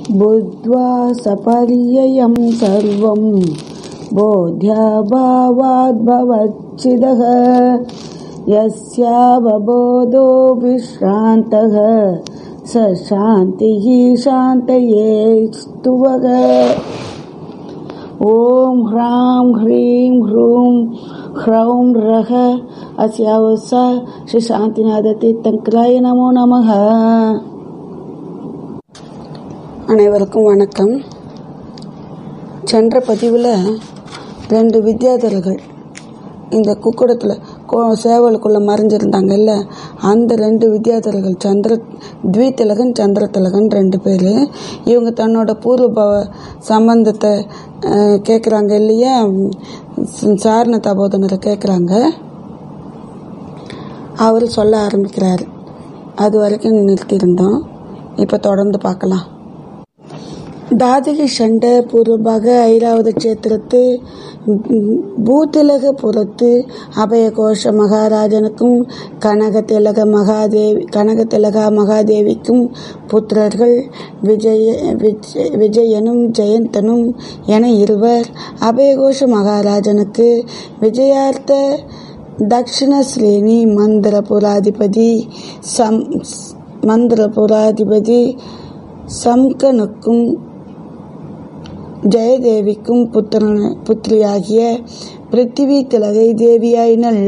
बुद्ध्वा सपर्ययं सर्वं बोध्याभावाद्भवच्छिदः यस्यावबोधो विश्रान्तः स शान्तिः शान्तये स्तुवः ॐ ह्रां ह्रीं ह्रूं ह्रौं रः अस्यावस श्री சாந்திநாதத்தீர்த்தங்கராய நமோ நமः அனைவருக்கும் வணக்கம் சென்ற பதிவில் ரெண்டு வித்யாதரர்கள் இந்த குக்குடத்தில் கோ சேவலுக்குள்ளே மறைஞ்சிருந்தாங்கல்ல அந்த ரெண்டு வித்யாதரர்கள் சந்திர த்விதிலகன் சந்திரதிலகன் ரெண்டு பேர் இவங்க தன்னோட பூர்வ சம்பந்தத்தை கேட்குறாங்க இல்லையா சாரண தபோதனரை கேட்குறாங்க அவர் சொல்ல ஆரம்பிக்கிறார் அது வரைக்கும் நிறுத்தியிருந்தோம் இப்போ தொடர்ந்து பார்க்கலாம் ದಾದಿಗೆ ಷಂಡ ಪೂರ್ವಭಾಗ ಐರಾವತ ಕ್ಷೇತ್ರத்து பூத்திலகபுரத்து அபயகோஷ மகாராஜனுக்கும் கனகதிலக மகாதேவி கனகதிலகா மகாதேவிக்கும் புத்திரர்கள் விஜய விஜய விஜயனும் ஜெயந்தனும் என இருவர் அபயகோஷ மகாராஜனுக்கு விஜயார்த்த தக்ஷிண ஸ்ரேணி மந்திரபுராதிபதி சம் மந்திரபுராதிபதி சம்கனுக்கும் ஜெயதேவிக்கும் புத்திரன் புத்திரியாகிய பிருத்திவி திலகை தேவியாயினள்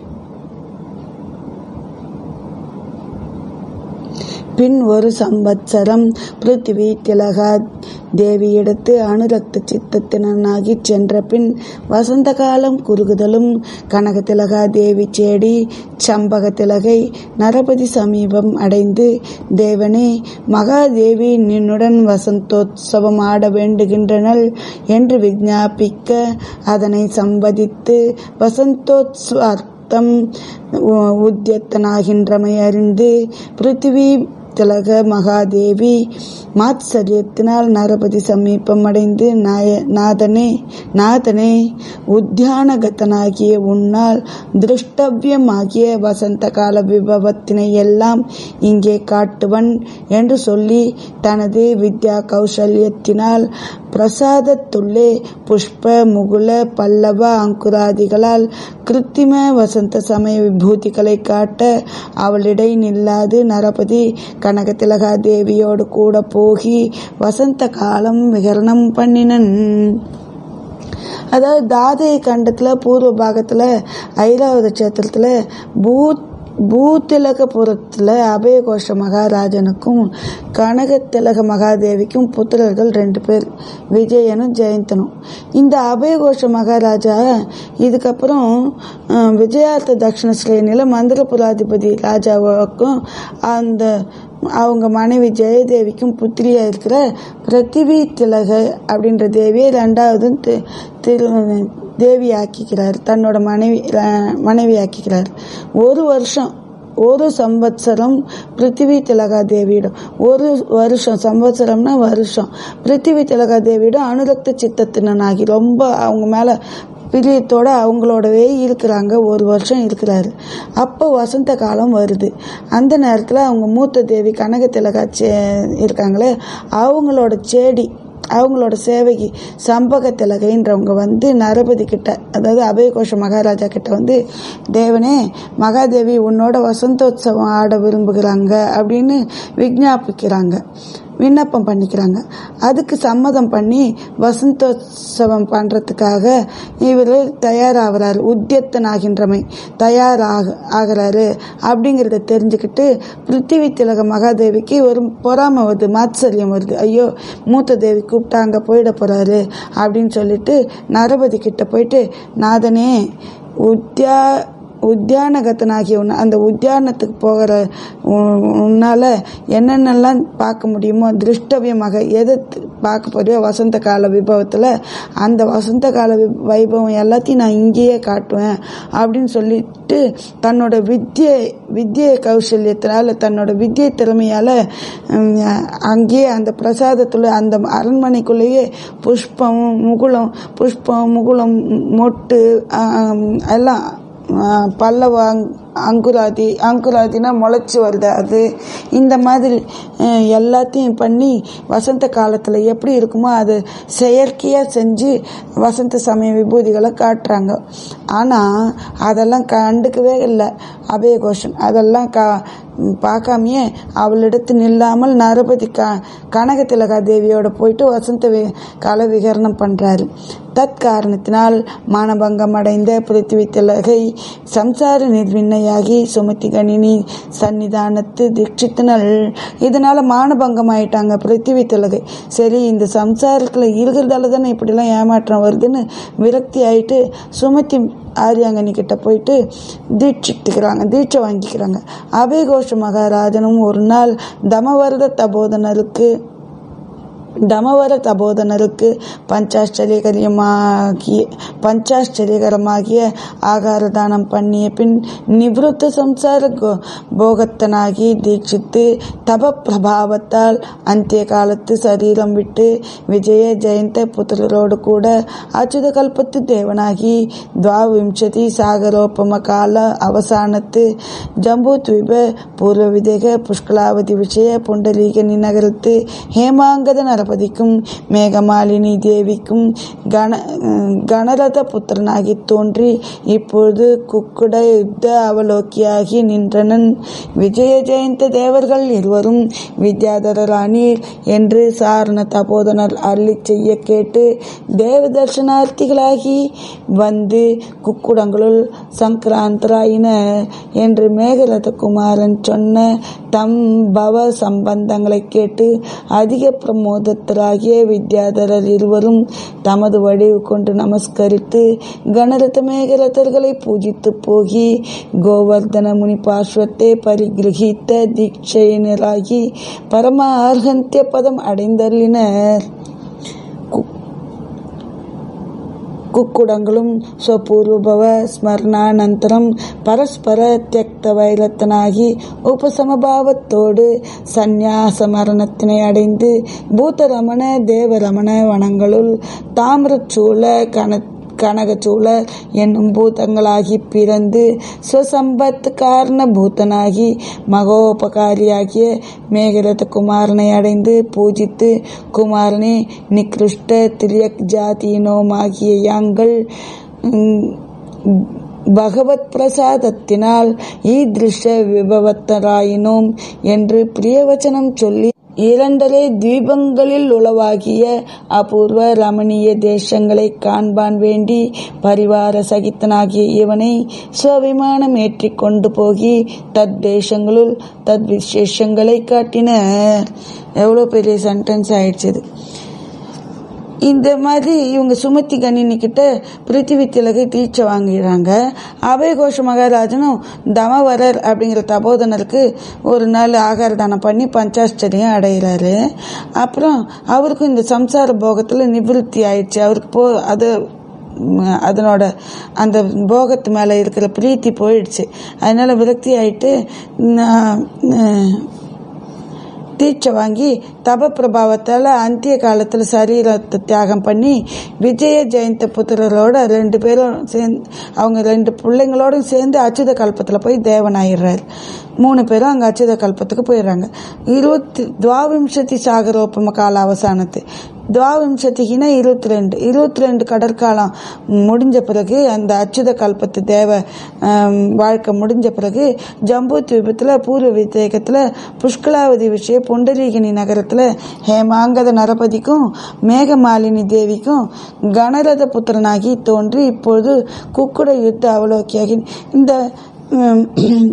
பின் ஒரு சம்பத்சரம் பிருத்திவி திலகா தேவியிடத்து அனுரக்த சித்தத்தினாகி சென்ற பின் வசந்த காலம் குறுகுதலும் கனக திலகா தேவி சேடி சம்பக திலகை நரபதி சமீபம் அடைந்து தேவனே மகாதேவி நின்னுடன் வசந்தோத்சவம் ஆட வேண்டுகின்றனள் என்று விஞ்ஞாபிக்க அதனை சம்பதித்து வசந்தோத்சவார்த்தம் உத்தியத்தனாகின்றமை அறிந்து பிருத்திவி திலக மகாதேவி மாத்சரியத்தினால் நரபதி சமீபம் அடைந்து நாய நாதனே நாதனே உத்தியானகத்தனாகிய உன்னால் திருஷ்டவியமாகிய வசந்த கால விபவத்தினை எல்லாம் இங்கே காட்டுவன் என்று சொல்லி தனது வித்யா கௌசல்யத்தினால் பிரசாதத்துள்ளே புஷ்ப முகுல பல்லவ அங்குராதிகளால் கிருத்திம வசந்த சமய விபூதிகளை காட்ட அவளிடை நில்லாது நரபதி கனகதிலகா தேவியோடு கூட போகி வசந்த காலம் விகரணம் பண்ணினன் அதாவது தாதை கண்டத்தில் பூர்வ பாகத்தில் ஐராவத கஷேத்திரத்தில் பூத் பூத்திலகபுரத்தில் அபயகோஷ மகாராஜனுக்கும் கனகத்திலக மகாதேவிக்கும் புத்திரர்கள் ரெண்டு பேர் விஜயனும் ஜெயந்தனும் இந்த அபயகோஷ மகாராஜா இதுக்கப்புறம் விஜயார்த்த தட்சிண ஸ்ரேணியில் மந்திரபுராதிபதி ராஜாவுக்கும் அந்த அவங்க மனைவி ஜெயதேவிக்கும் புத்திரியா இருக்கிற பிரதிவி திலக அப்படின்ற தேவியை ரெண்டாவது தேவி ஆக்கிக்கிறார் தன்னோட மனைவி மனைவி ஆக்கிக்கிறார் ஒரு வருஷம் ஒரு சம்பத்சரம் பிருத்திவி திலகா தேவியிடம் ஒரு வருஷம் சம்பத்சரம்னா வருஷம் பிருத்திவி திலகா தேவியிடம் அனுரக்த சித்தத்தினனாகி ரொம்ப அவங்க மேல பிரியத்தோட அவங்களோடவே இருக்கிறாங்க ஒரு வருஷம் இருக்கிறாரு அப்போ வசந்த காலம் வருது அந்த நேரத்தில் அவங்க மூத்த தேவி கனக திலகா சே இருக்காங்களே அவங்களோட செடி அவங்களோட சேவைக்கு சம்பக திலகைன்றவங்க வந்து நரபதி கிட்ட அதாவது அபயகோஷ மகாராஜா கிட்ட வந்து தேவனே மகாதேவி உன்னோட வசந்தோத்சவம் ஆட விரும்புகிறாங்க அப்படின்னு விஜாபிக்கிறாங்க விண்ணப்பம் பண்ணிக்கிறாங்க அதுக்கு சம்மதம் பண்ணி வசந்தோத்சவம் பண்ணுறதுக்காக இவர் தயாராகிறாரு உத்தியத்தன் ஆகின்றமை தயாராக ஆகிறாரு அப்படிங்கிறத தெரிஞ்சுக்கிட்டு பிருத்திவி திலக மகாதேவிக்கு ஒரு பொறாமை வருது மாத்சரியம் வருது ஐயோ மூத்த தேவி கூப்பிட்டா அங்கே போயிட போகிறாரு அப்படின்னு சொல்லிட்டு நரபதி கிட்ட போயிட்டு நாதனே உத்தியா உத்தியானகத்தனாகிய உன் அந்த உத்தியானத்துக்கு போகிற உன்னால் என்னென்னலாம் பார்க்க முடியுமோ திருஷ்டவியமாக எதை பார்க்க போறியோ வசந்த கால விபவத்தில் அந்த வசந்த கால வைபவம் எல்லாத்தையும் நான் இங்கேயே காட்டுவேன் அப்படின்னு சொல்லிட்டு தன்னோட வித்தியை வித்தியை கௌசல்யத்தினால தன்னோட வித்தியை திறமையால் அங்கேயே அந்த பிரசாதத்தில் அந்த அரண்மனைக்குள்ளேயே புஷ்பம் முகுளம் புஷ்பம் முகுளம் மொட்டு எல்லாம் ஆஹ், பல்லவ அங் அங்குராதி அங்குராதினா முளைச்சி வருது அது இந்த மாதிரி ஆஹ், எல்லாத்தையும் பண்ணி வசந்த காலத்தில் எப்படி இருக்குமோ அது செயற்கையாக செஞ்சு வசந்த சமய விபூதிகளை காட்டுறாங்க ஆனால் அதெல்லாம் கண்டுக்கவே இல்லை அபயகோஷன் அதெல்லாம் கா பார்க்காமையே அவளிடத்து நில்லாமல் நரபதி க கனகதிலகா தேவியோட போயிட்டு வசந்த வி கால விகரணம் பண்ணுறாரு தற்காரணத்தினால் மானபங்கம் அடைந்த பிருத்திவி திலகை சம்சார நிர்விண்ணையாகி சுமதி கணினி சன்னிதானத்து தீட்சித்தனள் இதனால மானபங்கம் ஆயிட்டாங்க பிருத்திவி திலகை சரி இந்த சம்சாரத்தில் இருக்கிறதால தானே இப்படிலாம் ஏமாற்றம் வருதுன்னு விரக்தி ஆயிட்டு சுமதி ஆரியாங்கனி கிட்ட போயிட்டு தீட்சித்துக்கிறாங்க தீட்சை வாங்கிக்கிறாங்க அபயகோஷ மகாராஜனும் ஒரு நாள் தமவரத தபோதனருக்கு தமவர தபோதனருக்கு பஞ்சாச்சரியகரமாகிய பஞ்சாச்சரியகரமாகிய ஆகார தானம் பண்ணிய பின் நிவிருத்த சம்சார கோ- போகத்தனாகி தீட்சித்து தப பிரபாவத்தால் அந்திய காலத்து சரீரம் விட்டு விஜய ஜெயந்த புத்திரரோடு கூட அச்சுத கல்பத்து தேவனாகி துவாவிம்சதி சாகரோபம கால அவசானத்து ஜம்பு த்வீப பூர்வ விதேக புஷ்கலாவதி விஷய புண்டலீகனி நகரத்து ஹேமாங்கத நரபதிக்கும் மேகமாலினி தேவிக்கும் கண கணரத புத்திரனாகி தோன்றி இப்பொழுது குக்குட யுத்த அவலோக்கியாகி நின்றனன் விஜய ஜெயந்த தேவர்கள் இருவரும் வித்யாதரரானீர் என்று சாரண தபோதனர் அருளி செய்ய கேட்டு தேவ தர்சனார்த்திகளாகி வந்து குக்குடங்களுள் சங்கராந்தராயினர் என்று மேகரத குமாரன் சொன்ன தம் பவ சம்பந்தங்களை கேட்டு அதிக பிரமோதத்தராகிய வித்யாதரர் இருவரும் தமது வடிவு கொண்டு நமஸ்கரித்து கணரத மேகரதர்களை பூஜித்து போகி கோவர்தன முனி பார்ஸ்வத்தை பரிகிரகித்த தீட்சையினராகி பரம அர்ஹந்திய பதம் அடைந்தருளினர் ಕುಕ್ಕುಡಂಗಳುಂ ಸ್ವಪೂರ್ವಭವ ಸ್ಮರಣಾನಂತರಂ ಪರಸ್ಪರ ತ್ಯಕ್ತ வைரத்தனாகி உபசமபாவத்தோடு சந்நியாச மரணத்தினை அடைந்து பூதரமண தேவரமண வனங்களுள் தாமிரச்சூழ கண கனகச்சூழர் என்னும் பூதங்களாகி பிறந்து ஸ்வசம்பத் காரண பூதனாகி மகோபகாரியாகிய மேகரத குமாரனை அடைந்து பூஜித்து குமாரனே நிகிருஷ்ட திரியக் ஜாதியினோமாகிய யாங்கள் உம், பகவத் பிரசாதத்தினால் ஈதிருஷ விபவத்தராயினோம் என்று பிரியவச்சனம் சொல்லி இரண்டரை தீபங்களில் உளவாகிய அபூர்வ ரமணீய தேசங்களை காண்பான் வேண்டி பரிவார சகித்தனாகிய இவனை சுவிமானம் ஏற்றிக் கொண்டு போகி தத் தேசங்களுள் தத் விசேஷங்களை காட்டினர் எவ்வளோ பெரிய சென்டென்ஸ் ஆயிடுச்சு இது இந்த மாதிரி இவங்க சுமதி கணினி கிட்ட பிருத்திவி திலகை தீட்சை வாங்கிடுறாங்க அபயகோஷ மகாராஜனும் தமவரர் அப்படிங்கிற தபோதனருக்கு ஒரு நாள் ஆகார தானம் பண்ணி பஞ்சாச்சரியம் அடைகிறாரு அப்புறம் அவருக்கும் இந்த சம்சார போகத்தில் நிவிருத்தி ஆயிடுச்சு அவருக்கு போ அது ம், அதனோட அந்த போகத்து மேலே இருக்கிற பிரீத்தி போயிடுச்சு அதனால விரக்தி ஆயிட்டு நான், அஹ், தீட்சை வாங்கி தப பிரபாவத்தால் அந்திய காலத்தில் சரீரத்தை தியாகம் பண்ணி விஜய ஜெயந்த புத்திரரோட ரெண்டு பேரும் சேர்ந்து அவங்க ரெண்டு பிள்ளைங்களோடும் சேர்ந்து அச்சுத கல்பத்தில் போய் தேவனாயிடுறாரு மூணு பேரும் அங்கே அச்சுத கல்பத்துக்கு போயிடுறாங்க இருபத்தி துவாவிம்சதி சாகரோபம கால அவசானத்து துவாவிம்சதிக்குனா இருபத்தி ரெண்டு இருபத்தி ரெண்டு கடற்காலம் முடிஞ்ச பிறகு அந்த அச்சுத கல்பத்து தேவ ஆம், வாழ்க்கை முடிஞ்ச பிறகு ஜம்பு தீபத்தில் பூர்வ விதேகத்தில் புஷ்கலாவதி விஷய புண்டரீகினி நகரத்தில் ஹேமாங்கத நரபதிக்கும் மேகமாலினி தேவிக்கும் கணரத புத்திரனாகி தோன்றி இப்பொழுது குக்குட யுத்த அவலோக்கியாகி இந்த ம்,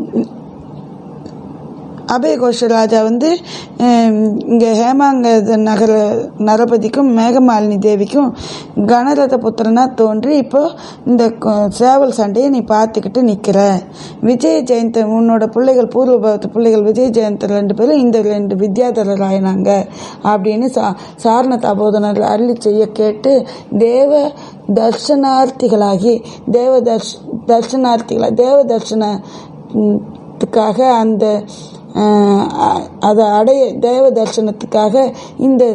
அபயகோஷ ராஜா வந்து இங்கே ஹேமாங்க நகர நரபதிக்கும் மேகமாலினி தேவிக்கும் கணரத புத்திரனா தோன்றி இப்போ இந்த க- சேவல் சண்டையை நீ பார்த்துக்கிட்டு நிற்கிற விஜய ஜெயந்த உன்னோட பிள்ளைகள் பூர்வபவத்து பிள்ளைகள் விஜய ஜெயந்த ரெண்டு பேரும் இந்த ரெண்டு வித்யாதரர் ஆயினாங்க அப்படின்னு சா சாரண தபோதனர் அருளி செய்ய கேட்டு தேவ தர்ஷனார்த்திகளாகி தேவ தர்ஷ் தர்ஷனார்த்திகளா தேவ தர்ஷனத்துக்காக அந்த அஹ், அ- அதை அடைய தேவ தர்சனத்துக்காக இந்த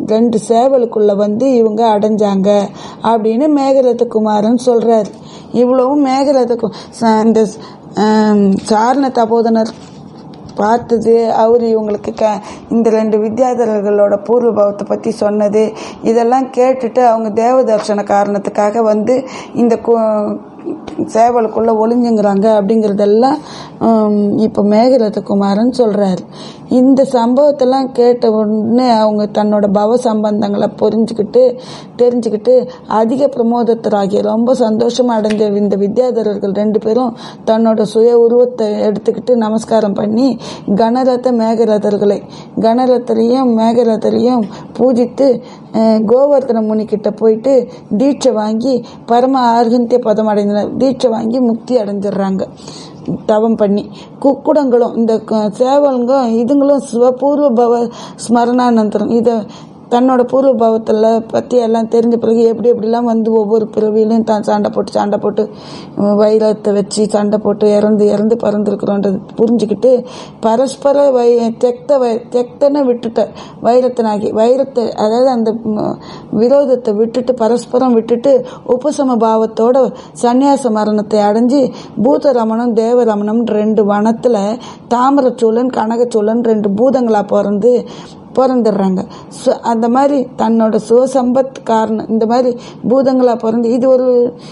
ரெண்டு சேவலுக்குள்ள வந்து இவங்க அடைஞ்சாங்க அப்படின்னு மேகரத குமாரன் சொல்றாரு இவ்வளவும் மேகரத கு- ச- இந்த ஆம், சாரண தபோதனர் பார்த்தது அவர் இவங்களுக்கு க இந்த ரெண்டு வித்யாதரர்களோட பூர்வ பாவத்தை பற்றி சொன்னது இதெல்லாம் கேட்டுட்டு அவங்க தேவ தர்ஷன காரணத்துக்காக வந்து இந்த கு- சேவலுக்குள்ள ஒளிஞ்சுங்கிறாங்க அப்படிங்கிறதெல்லாம் ஹம், இப்போ மேகரத குமாரன் சொல்றாரு இந்த சம்பவத்தெல்லாம் கேட்ட உடனே அவங்க தன்னோட பவ சம்பந்தங்களை புரிஞ்சுக்கிட்டு தெரிஞ்சுக்கிட்டு அதிக பிரமோதத்தராகி ரொம்ப சந்தோஷமா அடைஞ்ச இந்த வித்யாதரர்கள் ரெண்டு பேரும் தன்னோட சுய உருவத்தை எடுத்துக்கிட்டு நமஸ்காரம் பண்ணி கணரத மேகரதர்களை கணரதரையும் மேகரதரையும் பூஜித்து அஹ், கோவர்தன முனி கிட்ட போயிட்டு தீட்சை வாங்கி பரம ஆர்கந்திய பதம் அடைந்தனர் தீட்சை வாங்கி முக்தி அடைஞ்சிடுறாங்க தவம் பண்ணி குக்குடங்களும் இந்த க- சேவலுங்க இதுங்களும் சிவபூர்வ பவ ஸ்மரணானந்தரம் இதை தன்னோட பூர்வ பாவத்தில் பற்றி எல்லாம் தெரிஞ்ச பிறகு எப்படி எப்படிலாம் வந்து ஒவ்வொரு பிறவியிலையும் தான் சண்டை போட்டு சண்டை போட்டு உம், வைரத்தை வச்சு சண்டை போட்டு இறந்து இறந்து பறந்துருக்குறோன்றது புரிஞ்சுக்கிட்டு பரஸ்பர வை தெக்த வை தெக்தனை விட்டுட்ட வைரத்தனாகி வைரத்தை அதாவது அந்த உம், விரோதத்தை விட்டுட்டு பரஸ்பரம் விட்டுட்டு உபசம பாவத்தோட சந்நியாச மரணத்தை அடைஞ்சு பூதரமணம் தேவரமணம் ரெண்டு வனத்தில் தாமரச்சூழன் கனகச்சூழன் ரெண்டு பூதங்களா பிறந்து பிறந்துடுறாங்க சு- அந்த மாதிரி தன்னோட சுவசம்பத் காரணம் இந்த மாதிரி பூதங்களா பிறந்து இது ஒரு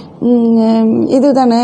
ம், இதுதானே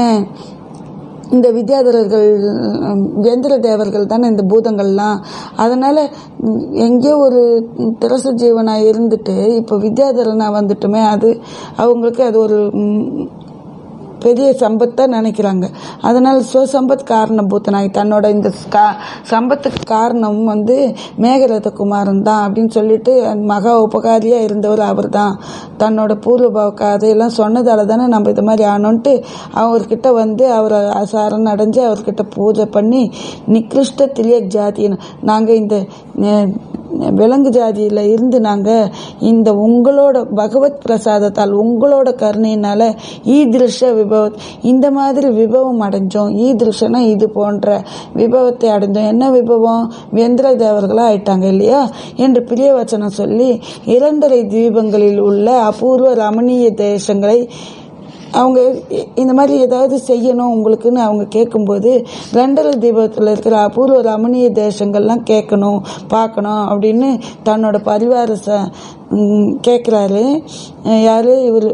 இந்த வித்யாதரர்கள் ம், எந்திர தேவர்கள் தானே இந்த பூதங்கள்லாம் அதனால ம், எங்கேயோ ஒரு திரச ஜீவனா இருந்துட்டு இப்போ வித்யாதரனா வந்துட்டுமே அது அவங்களுக்கு அது ஒரு ம், பெரிய சம்பத்தா நினைக்கிறாங்க அதனால சுவசம்பத் காரணபூத்தனாகி தன்னோட இந்த கா- சம்பத்துக்கு காரணம் வந்து மேகரத குமாரன் தான் அப்படின்னு சொல்லிட்டு மகா உபகாரியா இருந்தவர் அவர் தான் தன்னோட பூர்வ கதையெல்லாம் சொன்னதால தானே நம்ம இது மாதிரி ஆனோன்ட்டு அவர்கிட்ட வந்து அவரை சரண் அடைஞ்சு அவர்கிட்ட பூஜை பண்ணி நிகிருஷ்ட திரியக் ஜாதின்னு நாங்கள் இந்த அஹ், விலங்கு ஜாதியில இருந்து நாங்க இந்த உங்களோட பகவத் பிரசாதத்தால் உங்களோட கருணையினால ஈதிருஷ விபவத் இந்த மாதிரி விபவம் அடைஞ்சோம் ஈதிருஷனா இது போன்ற விபவத்தை அடைஞ்சோம் என்ன விபவம் வெந்திர தேவர்களா ஆயிட்டாங்க இல்லையா என்று பிரியவச்சனம் சொல்லி இரண்டரை தீபங்களில் உள்ள அபூர்வ ரமணீய தேசங்களை அவங்க இ- இந்த மாதிரி ஏதாவது செய்யணும் உங்களுக்குன்னு அவங்க கேட்கும்போது ரெண்டரை தீபத்தில் இருக்கிற அபூர்வ ரமணீய தேசங்கள்லாம் கேட்கணும் பார்க்கணும் அப்படின்னு தன்னோட பரிவார ச கேட்குறாரு யாரு இவர்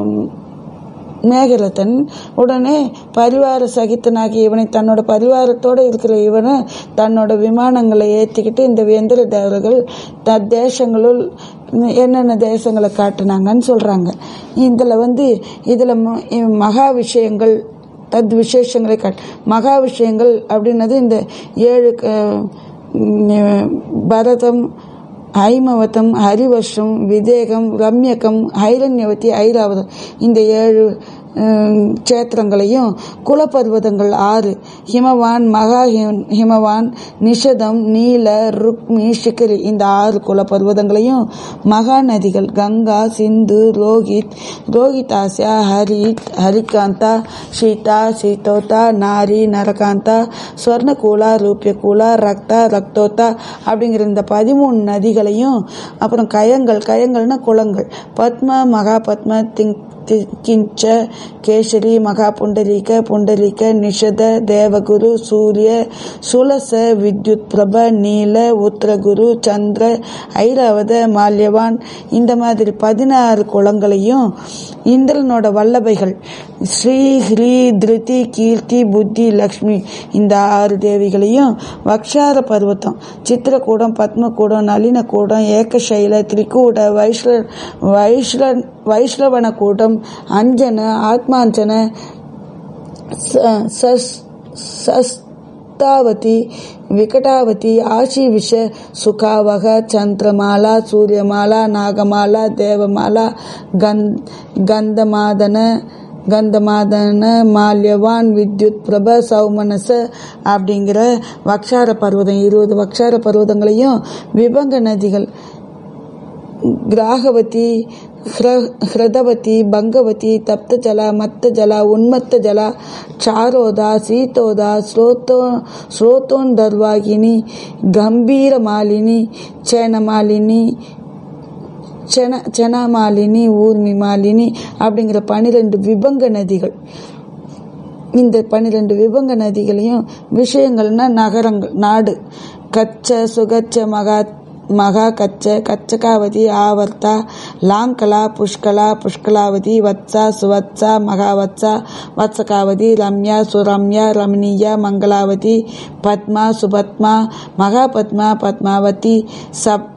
மேகரதன் உடனே பரிவார சகித்தனாகி இவனை தன்னோட பரிவாரத்தோட இருக்கிற இவனை தன்னோட விமானங்களை ஏற்றிக்கிட்டு இந்த வேந்திர தேவர்கள் த தேசங்களுள் என்னென்ன தேசங்களை காட்டுனாங்கன்னு சொல்றாங்க இதுல வந்து இதுல ம- மகா விஷயங்கள் தத் விசேஷங்களை காட்டு மகா விஷயங்கள் அப்படின்னது இந்த ஏழு க- ம், பரதம் ஐமவதம் ஹரிவர்ஷம் விதேகம் ரம்யகம் ஐரண்யவதி ஐராவதம் இந்த ஏழு ஹம், க்ஷேத்திரங்களையும் குலபர்வதங்கள் ஆறு ஹிமவான் மகா ஹிம்- ஹிமவான் நிஷதம் நீல ருக்மி சிக்கரி இந்த ஆறு குலபர்வதங்களையும் மகா நதிகள் கங்கா சிந்து ரோஹித் ரோஹிதாசியா ஹரித் ஹரிகாந்தா சீதா சீதோதா நாரி நரகாந்தா ஸ்வர்ணகூலா ரூபியகூலா ரக்தா ரக்தோத்தா அப்படிங்கிற இந்த பதிமூணு நதிகளையும் அப்புறம் கயங்கள் கயங்கள்னா குளங்கள் பத்ம மகா பத்ம திங் தி- கிஞ்ச கேசரி மகா புண்டரீக புண்டரீக நிஷத தேவகுரு சூரிய சுலச வித்யுத் பிரப நீல உத்தரகுரு சந்திர ஐராவத மால்யவான் இந்த மாதிரி பதினாறு குளங்களையும் இந்திரனோட வல்லபைகள் ஸ்ரீ ஹ்ரீ திருதி கீர்த்தி புத்தி லக்ஷ்மி இந்த ஆறு தேவிகளையும் வக்ஷார பர்வத்தம் சித்திரக்கூடம் பத்மக்கூடம் நளினக்கூடம் ஏகசைல திரிகூட வைஷ்ல வைஷ்ல வைஷ்ணவன கூடம் அஞ்சன ஆத்மாஞ்சன ச- சஸ்- சஸ்தாவதி விகடாவதி ஆஷிவிஷ சுகாவக சந்திரமாலா சூரியமாலா நாகமாலா தேவமாலா கந் கந்தமாதன கந்தமாதன மால்யவான் வித்யுத் பிரப சௌமனச அப்படிங்கிற வக்ஷார பர்வதம் இருபது வக்ஷார பர்வதங்களையும் விபங்க நதிகள் கிராகவதி ஹ்ர- ஹ்ரதவதி பங்கவதி தப்தஜல மத்தஜல உன்மத்தஜல சாரோதா சீதோதா ஸ்ரோத்தோ ஸ்ரோத்தோந்தர்வாகினி கம்பீரமாலினி சேனமாலினி சென செனமாலினி ஊர்மி மாலினி அப்படிங்கிற பனிரெண்டு விபங்க நதிகள் இந்த பன்னிரெண்டு விபங்க நதிகளையும் விஷயங்கள்னா நகரங்கள் நாடு கச்ச சுகச்ச மகா மகா கச்ச கச்சகாவதி ஆவர்த்தா லாங்கலா புஷ்கலா புஷ்கலாவதி வத்சா சுவத்சா மகாவத்சா வத்சகாவதி ரம்யா சுரம்யா ரமணீயா மங்களாவதி பத்மா சுபத்மா மகாபத்மா பத்மாவதி சப்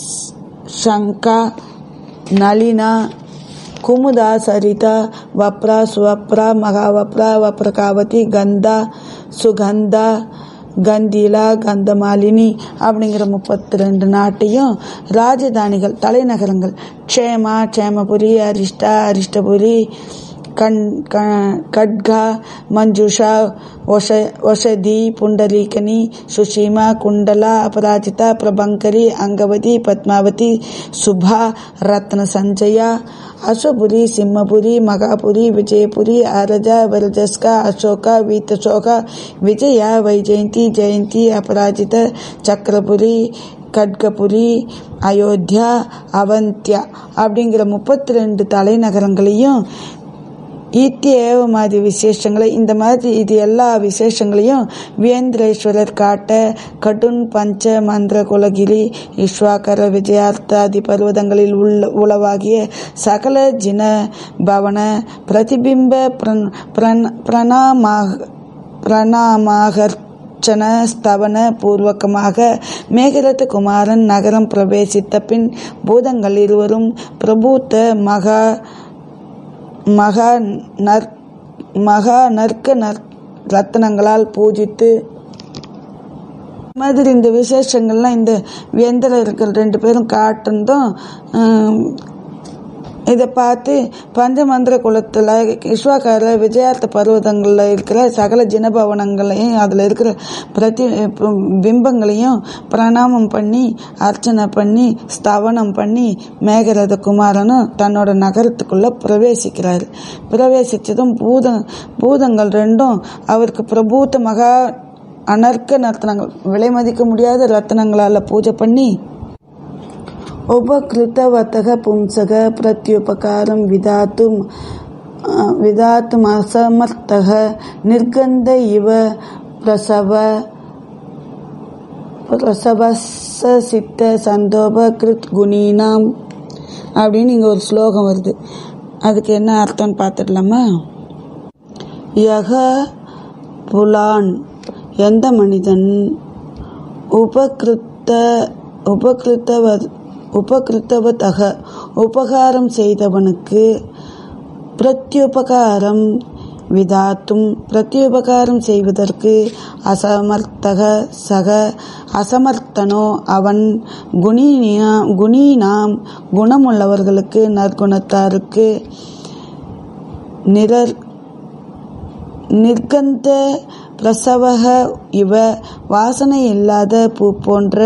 சங்கா நளினா குமுதா சரிதா வப்ரா சுவப்ரா மகாவப்ரா வப்ரகாவதி கந்தா சுகந்தா கந்திலா கந்தமாலினி அப்படிங்கிற முப்பத்தி ரெண்டு நாட்டையும் ராஜதானிகள் தலைநகரங்கள் க்ஷேமா க்ஷேமபுரி அரிஷ்டா அரிஷ்டபுரி கண் க- கட்கா மஞ்சுஷா ஒஷ ஒஷதி புண்டரீகனி சுஷீமா குண்டலா அபராஜிதா பிரபங்கரி அங்கவதி பத்மாவதி சுபா ரத்ன சஞ்சயா அஸ்வபுரி சிம்மபுரி மகாபுரி விஜயபுரி அரஜா வரஜஸ்கா அசோகா வீத்தசோகா விஜயா வைஜெயந்தி ஜெயந்தி அபராஜித சக்கரபுரி கட்கபுரி அயோத்தியா அவந்தியா அப்படிங்கிற முப்பத்தி ரெண்டு தலைநகரங்களையும் ஈத்தியேவமாதி விசேஷங்களை இந்த மாதிரி இது எல்லா விசேஷங்களையும் வியேந்திரேஸ்வரர் காட்ட கடுன் பஞ்ச மந்திர குலகிரி விஸ்வாகர விஜயார்த்தாதி பர்வதங்களில் உள்ள உளவாகிய சகல ஜின பவன பிரதிபிம்ப பிரன் பிரன் பிரணாமாக பிரணாமாகர்ச்சன ஸ்தவன பூர்வகமாக மேகரத குமாரன் நகரம் பிரவேசித்த பின் பூதங்கள் இருவரும் பிரபூத்த மகா மகா நற் மகா நற்க நற் ரத்னங்களால் பூஜித்து மாதிரி இந்த விசேஷங்கள்லாம் இந்த வேந்தரர்கள் ரெண்டு பேரும் காட்டுனதும் ஆம், இதை பார்த்து பஞ்சமந்திர குலத்தில் விஸ்வாக்கார விஜயார்த்த பர்வதங்களில் இருக்கிற சகல ஜினபவனங்களையும் அதில் இருக்கிற பிரதி பிம்பங்களையும் பிரணாமம் பண்ணி அர்ச்சனை பண்ணி ஸ்தவனம் பண்ணி மேகரத குமாரனும் தன்னோட நகரத்துக்குள்ள பிரவேசிக்கிறார் பிரவேசித்ததும் பூத பூதங்கள் ரெண்டும் அவருக்கு பிரபூத்த மகா அனர்க்க ரத்னங்கள் விலை மதிக்க முடியாத ரத்னங்களால் பூஜை பண்ணி उपकृतवतः पुंसः प्रत्युपकारं विधातुं विधातुमसमर्थः निर्गन्ध इव प्रसव பிரசவசித்த சந்தோப கிருத் குணீனாம் அப்படின்னு இங்கே ஒரு ஸ்லோகம் வருது அதுக்கு என்ன அர்த்தம்னு பார்த்துடலாமா யக புலான் எந்த மனிதன் உபகிருத்த உபகிருத்தவ உபகிருத்தவதக உபகாரம் செய்தவனுக்கு பிரத்யுபகாரம் விதாத்தும் பிரத்யுபகாரம் செய்வதற்கு அசமர்த்தக சக அசமர்த்தனோ அவன் குணீனா குணீனாம் குணமுள்ளவர்களுக்கு நற்குணத்தாருக்கு நிரர் நிர்கந்த பிரசவக இவ வாசனை இல்லாத பூ போன்ற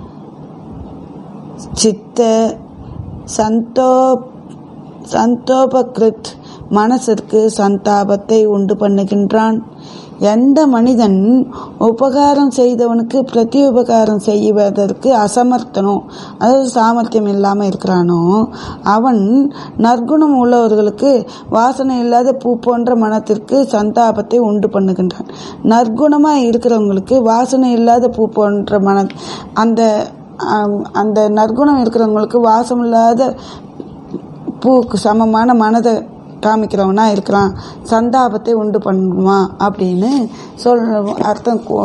சித்த சந்தோ சந்தோபகிருத் மனசிற்கு சந்தாபத்தை உண்டு பண்ணுகின்றான் எந்த மனிதன் உபகாரம் செய்தவனுக்கு பிரதி உபகாரம் செய்வதற்கு அசமர்த்தனோ அதாவது சாமர்த்தியம் இல்லாமல் இருக்கிறானோ அவன் நற்குணம் உள்ளவர்களுக்கு வாசனை இல்லாத பூ போன்ற மனத்திற்கு சந்தாபத்தை உண்டு பண்ணுகின்றான் நற்குணமாக இருக்கிறவங்களுக்கு வாசனை இல்லாத பூ போன்ற மன அந்த ஆம், அந்த நற்குணம் இருக்கிறவங்களுக்கு வாசம் இல்லாத பூக்கு சமமான மனதை காமிக்கிறவனா இருக்கிறான் சந்தாபத்தை உண்டு பண்ணுவான் அப்படின்னு சொல் அர்த்தம் கூ-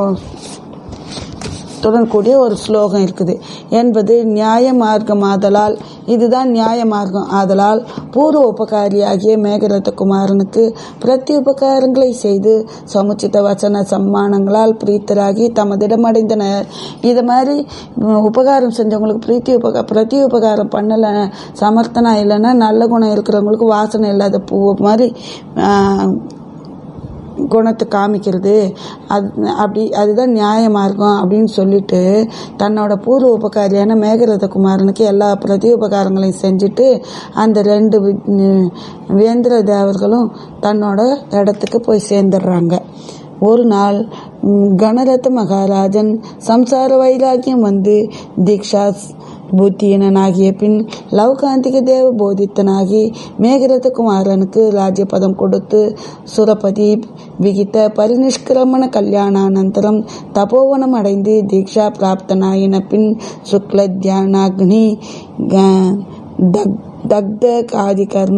துடன் கூடிய ஒரு ஸ்லோகம் இருக்குது என்பது நியாய மார்க்கம் ஆதலால் இதுதான் நியாய மார்க்கம் ஆதலால் பூர்வ உபகாரியாகிய மேகரத குமாரனுக்கு பிரத்தி உபகாரங்களை செய்து சமுச்சித வசன சம்மானங்களால் பிரீத்தராகி தமதிடமடைந்தனர் இது மாதிரி உம், உபகாரம் செஞ்சவங்களுக்கு பிரீத்தி உபகா பிரதி உபகாரம் பண்ணலை சமர்த்தனா இல்லைன்னா நல்ல குணம் இருக்கிறவங்களுக்கு வாசனை இல்லாத பூ மாதிரி ஆஹ், குணத்தை காமிக்கிறது அது அப்படி அதுதான் நியாய மார்க்கம் அப்படின்னு சொல்லிட்டு தன்னோட பூர்வ உபகாரியான மேகரத குமாரனுக்கு எல்லா பிரதி உபகாரங்களையும் செஞ்சுட்டு அந்த ரெண்டு வி- வேந்திர தேவர்களும் தன்னோட இடத்துக்கு போய் சேர்ந்துடுறாங்க ஒரு நாள் ம், கணரத மகாராஜன் சம்சார வைராக்கியம் வந்து தீக்ஷா புத்தியனாகிய பின் லவகாந்திக தேவ போதித்தனாகி மேகரத குமாரனுக்கு ராஜ்யபதம் கொடுத்து சுரபதி விகித்த பரிநிஷ்கிரமண கல்யாணானந்தரம் தபோவனம் அடைந்து தீக்ஷா பிராப்தனாயின பின் சுக்ல தியானாக்னி க- தக்- தக்த காதி கர்ம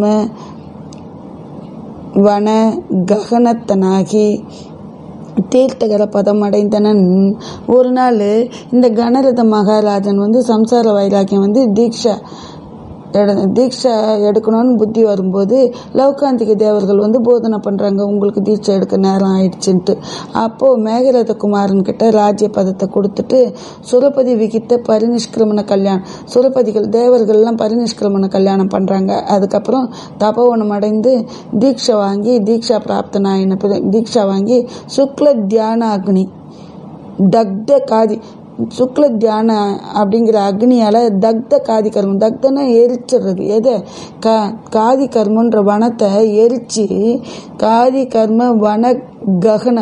வன ககனத்தனாகி தீர்த்தகர பதம் அடைந்தனன் ஒரு நாள் இந்த கணரத மகாராஜன் வந்து சம்சார வைராக்கியம் வந்து தீக்ஷா எடு- தீட்சை எடுக்கணும்னு புத்தி வரும்போது லவ்காந்திக தேவர்கள் வந்து போதனை பண்ணுறாங்க உங்களுக்கு தீட்சை எடுக்க நேரம் ஆயிடுச்சுன்ட்டு அப்போது மேகரத குமாரன் கிட்ட ராஜ்ய பதத்தை கொடுத்துட்டு சுரபதி விகித்த பரிநிஷ்கிரமண கல்யாணம் சுரபதிகள் தேவர்கள்லாம் பரிநிஷ்கிரமண கல்யாணம் பண்ணுறாங்க அதுக்கப்புறம் தபோவனம் அடைந்து தீட்சை வாங்கி தீக்ஷா பிராப்தனாயின பிற- தீட்சா வாங்கி சுக்ல தியான அக்னி தக்த காதி சுக்ல தியான அப்படிங்கிற அக்னியால தக்த காதி கர்மம் தக்தனா எரிச்சிடுறது எதை கா காதி கர்மன்ற வனத்தை எரிச்சு காதி கர்ம வன ககன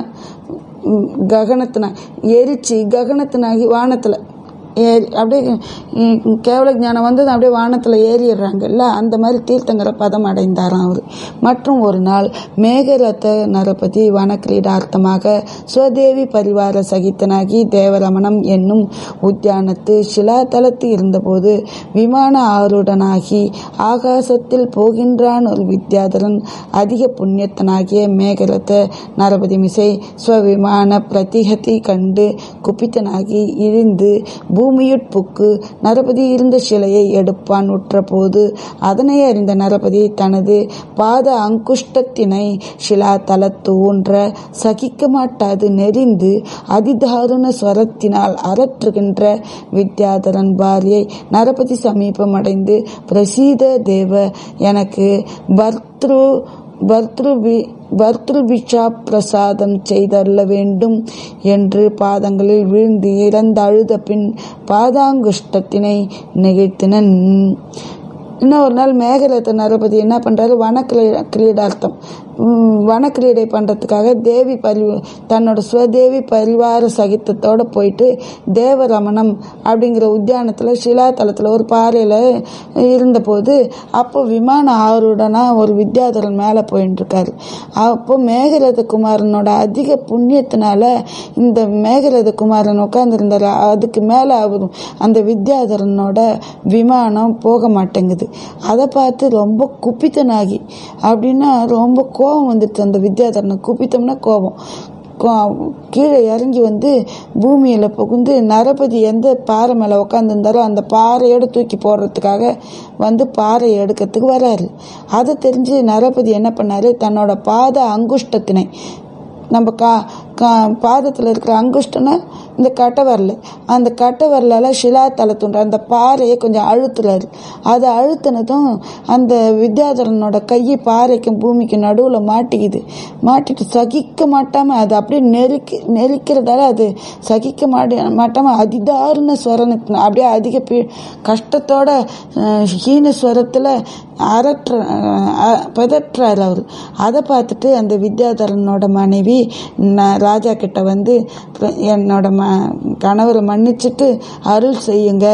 ம், ககனத்தினா எரிச்சு ககனத்தினாகி வானத்துல ஏறி அப்படியே ம், கேவல ஞானம் வந்தது அப்படியே வானத்தில் ஏறிடுறாங்கல்ல அந்த மாதிரி தீர்த்தங்கர பதம் அடைந்தாராம் அவர் மற்றும் ஒரு நாள் மேகரத நரபதி வனக்கிரீடார்த்தமாக ஸ்வதேவி பரிவார சகித்தனாகி தேவரமணம் என்னும் உத்தியானத்து சிலாதலத்து இருந்தபோது விமான ஆருடனாகி ஆகாசத்தில் போகின்றான் ஒரு வித்யாதரன் அதிக புண்ணியத்தனாகிய மேகரத நரபதி மிசை ஸ்வவிமான பிரதிகதி கண்டு குப்பித்தனாகி இழிந்து பூமியுட்புக்கு நரபதி இருந்த சிலையை எடுப்பான் உற்றபோது அதனை அறிந்த நரபதி தனது பாத அங்குஷ்டத்தினை சிலா தலத்து ஊன்ற சகிக்க மாட்டாது நெறிந்து அதிதாருண ஸ்வரத்தினால் அரற்றுகின்ற வித்யாதரன் பாரியை நரபதி சமீபம் அடைந்து பிரசீத தேவ எனக்கு பர்த்ரு பர்த்ருபி பர்த்ருபிஷா பிரசாதம் செய்தள்ள வேண்டும் என்று பாதங்களில் வீழ்ந்து இறந்து அழுத பின் பாதாங்குஷ்டத்தினை நிகழ்த்தினன் இன்னும் ஒரு நாள் மேகரத நரபதி என்ன பண்றாரு வனக்கிரீ கிரீடார்த்தம் உம், வனக்கிரீடை பண்றதுக்காக தேவி பரி தன்னோட ஸ்வதேவி பரிவார சகித்தத்தோட போயிட்டு தேவரமணம் அப்படிங்கிற உத்தியானத்துல சிலாத்தலத்துல ஒரு பாறையில இருந்தபோது அப்போ விமான ஆறுடனா ஒரு வித்யாதரன் மேலே போயிட்டு இருக்காரு அப்போ மேகரத குமாரனோட அதிக புண்ணியத்தினால இந்த மேகரத குமாரன் உட்கார்ந்துருந்தாரு அதுக்கு மேலே அவர் அந்த வித்யாதரனோட விமானம் போக மாட்டேங்குது அதை பார்த்து ரொம்ப குப்பித்தனாகி அப்படின்னா ரொம்ப கோபம் வந்துடுச்சு அந்த வித்யாதரனை குப்பித்தம்னா கோபம் கோ- கீழே இறங்கி வந்து பூமியில் புகுந்து நரபதி எந்த பாறை மேலே உட்காந்துருந்தாரோ அந்த பாறையோட தூக்கி போடுறதுக்காக வந்து பாறையை எடுக்கிறதுக்கு வராரு அதை தெரிஞ்சு நரபதி என்ன பண்ணாரு தன்னோட பாத அங்குஷ்டத்தினை நம்ம கா கா பாதத்தில் இருக்கிற அங்குஷ்டம்னா இந்த கட்டை வரல அந்த கட்டை வரலால ஷிலா தளத்துன்ற அந்த பாறையை கொஞ்சம் அழுத்துறாரு அதை அழுத்தினதும் அந்த வித்யாதரனோட கையை பாறைக்கும் பூமிக்கும் நடுவில் மாட்டிக்குது மாட்டிட்டு சகிக்க மாட்டாமல் அது அப்படியே நெருக்கி நெரிக்கிறதால அது சகிக்க மாட்டி மாட்டாமல் அதிதாருண ஸ்வரனத்தின் அப்படியே அதிக பீ கஷ்டத்தோட அஹ், ஹீன ஸ்வரத்தில் அரற்ற அஹ், பதற்றார் அவர் அதை பார்த்துட்டு அந்த வித்யாதரனோட மனைவி நான் ராஜா கிட்ட வந்து "பிர- என்னோட ம கணவரை மன்னிச்சிட்டு அருள் செய்யுங்க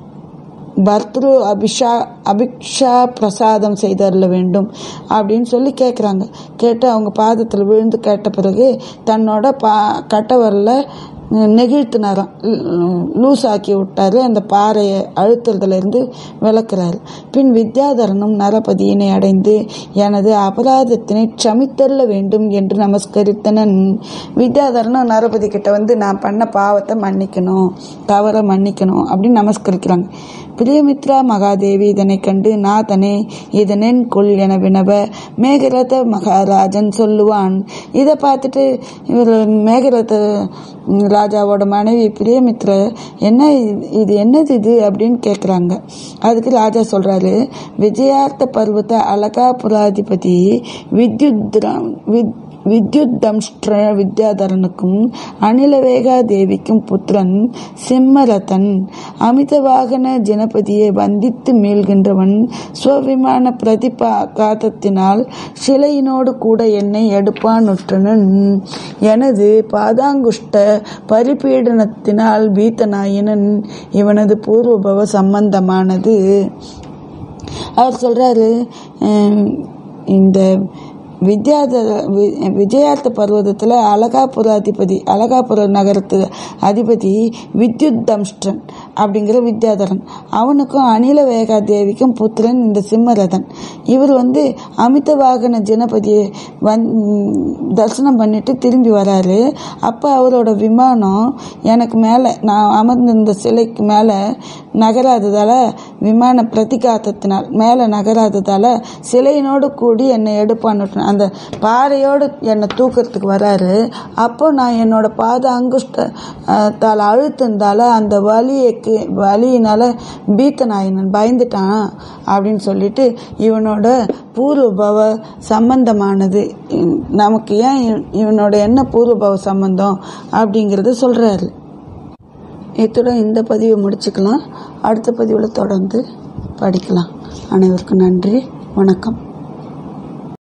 பர்த்ரு அபிஷா அபிக்ஷா பிரசாதம் செய்தரல வேண்டும் அப்படின்னு சொல்லி கேட்குறாங்க கேட்டு அவங்க பாதத்தில் விழுந்து கேட்ட பிறகு தன்னோட பா கட்டவரில் நெகிழ்த்தினாராம் லூஸ் ஆக்கி விட்டாரு அந்த பாறையை அழுத்துறதுலேருந்து விளக்குறாரு பின் வித்யாதரனும் நரபதியினை அடைந்து எனது அபராதத்தினை க்ஷமித்தள்ள வேண்டும் என்று நமஸ்கரித்தனன் வித்யாதரனும் நரபதி கிட்ட வந்து நான் பண்ண பாவத்தை மன்னிக்கணும் தவற மன்னிக்கணும் அப்படின்னு நமஸ்கரிக்கிறாங்க பிரியமித்ரா மகாதேவி இதனை கண்டு நாதனே இதனென் கொள் என வினவ மேகரத மகாராஜன் சொல்லுவான் இதை பார்த்துட்டு இவர் மேகரத ம், ராஜாவோட மனைவி பிரியமித்ர என்ன இது- இது என்னது இது அப்படின்னு கேட்குறாங்க அதுக்கு ராஜா சொல்றாரு விஜயார்த்த பர்வத அலகாபுராதிபதி வித்யுத்ரா வித் வித்யுத் தம்ஷ்ட வித்யாதரனுக்கும் அனிலவேகா தேவிக்கும் புத்திரன் சிம்மரதன் அமிதவாகன ஜனபதியை வந்தித்து மீள்கின்றவன் ஸ்வவிமான பிரதிபாகாதத்தினால் சிலையினோடு கூட என்னை எடுப்பானுற்றனன் எனது பாதாங்குஷ்ட பரிபீடனத்தினால் பீத்தனாயினன் இவனது பூர்வபவ சம்பந்தமானது அவர் சொல்றாரு அஹ், இந்த வித்யாதர வி- விஜயார்த்த பர்வதத்தில் அலகாபுர அதிபதி அலகாபுர நகரத்து அதிபதி வித்யுத் தம்ஷ்டன் அப்படிங்கிற வித்யாதரன் அவனுக்கும் அனில வேகா தேவிக்கும் புத்திரன் இந்த சிம்மரதன் இவர் வந்து அமித வாகன ஜனபதியை வந் தரிசனம் பண்ணிட்டு திரும்பி வராரு அப்போ அவரோட விமானம் எனக்கு மேலே நான் அமர்ந்திருந்த சிலைக்கு மேலே நகராததால விமான பிரதிகாத்தத்தினால் மேலே நகராததால சிலையினோடு கூடி என்னை எடுப்பான்னு அந்த பாறையோடு என்னை தூக்கிறதுக்கு வராரு அப்போ நான் என்னோட பாத அங்குஷ்டத்தால் அழுத்திருந்தால அந்த வலியைக்கு வலியினால பீத்தனாயினன் பயந்துட்டான் அப்படின்னு சொல்லிட்டு இவனோட பூர்வபவ சம்பந்தமானது இ- நமக்கு ஏன் இவ- இவனோட என்ன பூர்வபவ சம்பந்தம் அப்படிங்கிறத சொல்றாரு இத்துடன் இந்த பதிவை முடிச்சுக்கலாம் அடுத்த பதிவில் தொடர்ந்து படிக்கலாம் அனைவருக்கும் நன்றி வணக்கம்